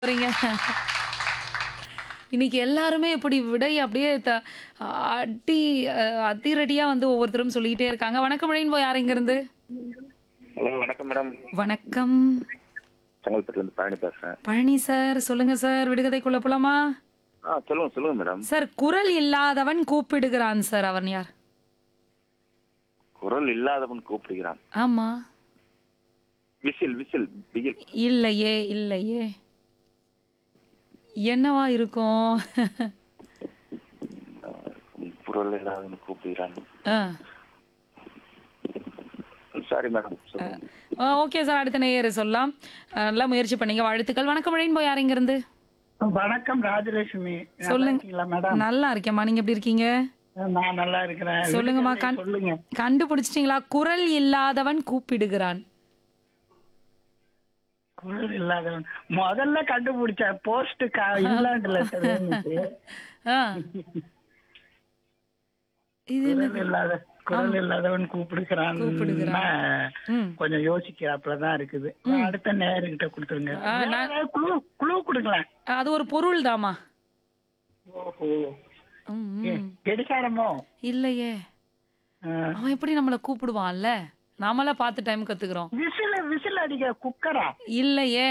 போறீங்க இன்னைக்கு எல்லாருமே இப்படி விடை அப்படியே த அடி அஹ், அதிரடியா வந்து ஒவ்வொருத்தரும் சொல்லிக்கிட்டே இருக்காங்க வணக்கம் ரெயின்போ யார் இங்க இருந்து ஹலோ வணக்கம் மேடம் வணக்கம் செங்கல்பட்டுல இருந்து பழனி பேசுறேன் பழனி சார் சொல்லுங்க சார் விடுகதைக்குள்ள போலாமா ஆ சொல்லுங்க சொல்லுங்க மேடம் சார் குரல் இல்லாதவன் கூப்பிடுகிறான் சார் அவன் யார் குரல் இல்லாதவன் கூப்பிடுகிறான் ஆமா விசில் விசில் பிகில் இல்லையே இல்லையே என்னவா இருக்கும் குரல் இல்லாதவன் கூப்பிடுகிறான் ஆ சாரி மேடம் சொல்லுங்க ஓகே சார் அடுத்த நேயர் சொல்லலாம் அஹ், நல்லா முயற்சி பண்ணீங்க வாழ்த்துக்கள் வணக்கம் ரெயின்போ யார் இங்க இருந்து வணக்கம் ராஜலட்சுமி நல்லா சொல்லுங்க. இருக்கீங்களா மேடம் நல்லா இருக்கேம்மா நீங்க எப்படி இருக்கீங்க நான் நல்லா இருக்கிறேன் சொல்லுங்கம்மா விடுகதை கண் சொல்லுங்க கண்டுபிடிச்சிட்டீங்களா குரல் இல்லாதவன் கூப்பிடுகிறான் குரல் இல்லாதவன் முதல்ல கண்டுபிடிச்சேன் போஸ்ட் இங்கிலாந்து லெட்டர் ஆ. இது என்ன? குரல் இல்லாத குரல் இல்லாதவன் கூப்பிடுகிறான் கூப்பிடுகிறான். ம். கொஞ்சம் யோசிக்கிறாப்புலதான் இருக்குது அடுத்த நேருகிட்ட கொடுத்துருங்க ஆ, நான்- வேற ஏதாவது குழு குழு கொடுங்களேன் அது ஒரு பொருள் தாமா ஓஹோ ம், ம். கெடிகாரமோ இல்லையே ஆ, அவன் எப்படி நம்மள கூப்பிடுவான்ல நாமளா பார்த்து டைம் கத்துக்கிறோம் விசில் விசில் அடிக்க குக்கரா இல்லையே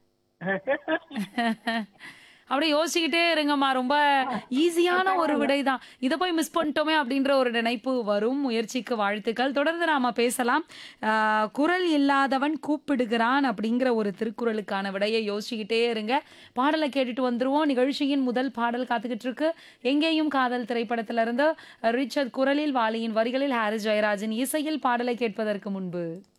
அப்படியே யோசிச்சுக்கிட்டே இருங்கம்மா ரொம்ப ஈஸியான ஒரு விடை தான் இதை போய் மிஸ் பண்ணிட்டோமே அப்படின்ற ஒரு நினைப்பு வரும் முயற்சிக்கு வாழ்த்துக்கள் தொடர்ந்து நாம பேசலாம் ஆஹ், குரல் இல்லாதவன் கூப்பிடுகிறான் அப்படிங்கிற ஒரு திருக்குறளுக்கான விடையை யோசிச்சுக்கிட்டே இருங்க பாடலை கேட்டுட்டு வந்துருவோம் நிகழ்ச்சியின் முதல் பாடல் காத்துக்கிட்டு இருக்கு எங்கேயும் காதல் திரைப்படத்திலிருந்து ரிச்சர்ட் குரலில் வாலியின் வரிகளில் ஹாரிஸ் ஜெயராஜன் இசையில் பாடலை கேட்பதற்கு முன்பு